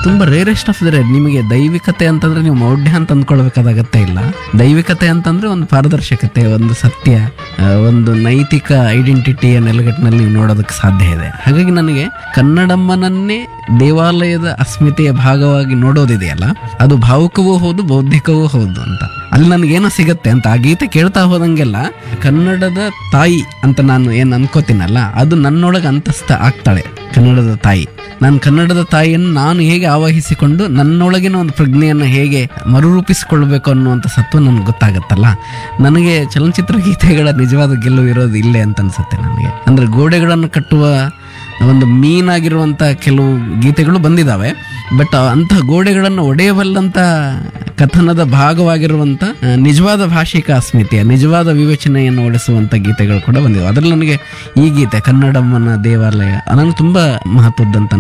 ತುಂಬಾ rarest of the rare ನಿಮಗೆ ದೈವಿಕತೆ ಅಂತಂದ್ರೆ ನೀವು ಮೌಢ್ಯ ಅಂತ ಅಂದ್ಕೊಳ್ಬೇಕಾದ ಅಗತ್ಯ ಇಲ್ಲ ದೈವಿಕತೆ ಅಂತಂದ್ರೆ ಒಂದು ಪಾರದರ್ಶಕತೆ ಒಂದು ಸತ್ಯ ಆ, ಒಂದು ನೈತಿಕ ಐಡೆಂಟಿಟಿಯ ನೆಲೆಗಟ್ಟಿನಲ್ಲಿ ನೀವು ನೋಡೋದಕ್ಕೆ ಸಾಧ್ಯ ಇದೆ ಹಾಗಾಗಿ ನನಗೆ ಕನ್ನಡಮ್ಮನನ್ನೇ ದೇವಾಲಯದ ಅಸ್ಮಿತೆಯ ಭಾಗವಾಗಿ ನೋಡೋದಿದೆಯಲ್ಲ ಅದು ಭಾವುಕವೂ ಹೌದು ಬೌದ್ಧಿಕವೂ ಹೌದು ಅಂತ ಅಲ್ಲಿ ನನಗೇನೋ ಸಿಗತ್ತೆ ಅಂತ ಆ ಗೀತೆ ಕೇಳ್ತಾ ಹೋದಂಗೆಲ್ಲ ಕನ್ನಡದ ತಾಯಿ ಅಂತ ನಾನು ಏನು ಅನ್ಕೋತೀನಲ್ಲ ಅದು ನನ್ನೊಳಗೆ ಅಂತಸ್ಥ ಆಗ್ತಾಳೆ ಕನ್ನಡದ ತಾಯಿ ನಾನು ಕನ್ನಡದ ತಾಯಿಯನ್ನು ನಾನು ಹೇಗೆ ಆವಾಹಿಸಿಕೊಂಡು ನನ್ನೊಳಗಿನ ಒಂದು ಪ್ರಜ್ಞೆಯನ್ನು ಹೇಗೆ ಮರುರೂಪಿಸಿಕೊಳ್ಬೇಕು ಅನ್ನುವಂಥ ಸತ್ವ ನನಗೆ ಗೊತ್ತಾಗತ್ತಲ್ಲ ನನಗೆ ಚಲನಚಿತ್ರ ಗೀತೆಗಳ ನಿಜವಾದ ಗೆಲುವು ಇರೋದು ಇಲ್ಲೇ ಅಂತ ಅನ್ಸುತ್ತೆ ನನಗೆ ಅಂದ್ರೆ ಗೋಡೆಗಳನ್ನು ಕಟ್ಟುವ ಒಂದು ಮೀನಾಗಿರುವಂಥ ಕೆಲವು ಗೀತೆಗಳು ಬಂದಿದ್ದಾವೆ ಬಟ್ ಅಂತಹ ಗೋಡೆಗಳನ್ನು ಒಡೆಯಬಲ್ಲಂತ ಕಥನದ ಭಾಗವಾಗಿರುವಂಥ ಆ, ನಿಜವಾದ ಭಾಷಿಕ ಅಸ್ಮಿತೆಯ ನಿಜವಾದ ವಿವೇಚನೆಯನ್ನು ಒಳಿಸುವಂಥ ಗೀತೆಗಳು ಕೂಡ ಬಂದಿವೆ ಅದರಲ್ಲಿ ನನಗೆ ಈ ಗೀತೆ ಕನ್ನಡಮ್ಮನ ದೇವಾಲಯ ನನಗೆ ತುಂಬ ಮಹತ್ವದ್ದಂತ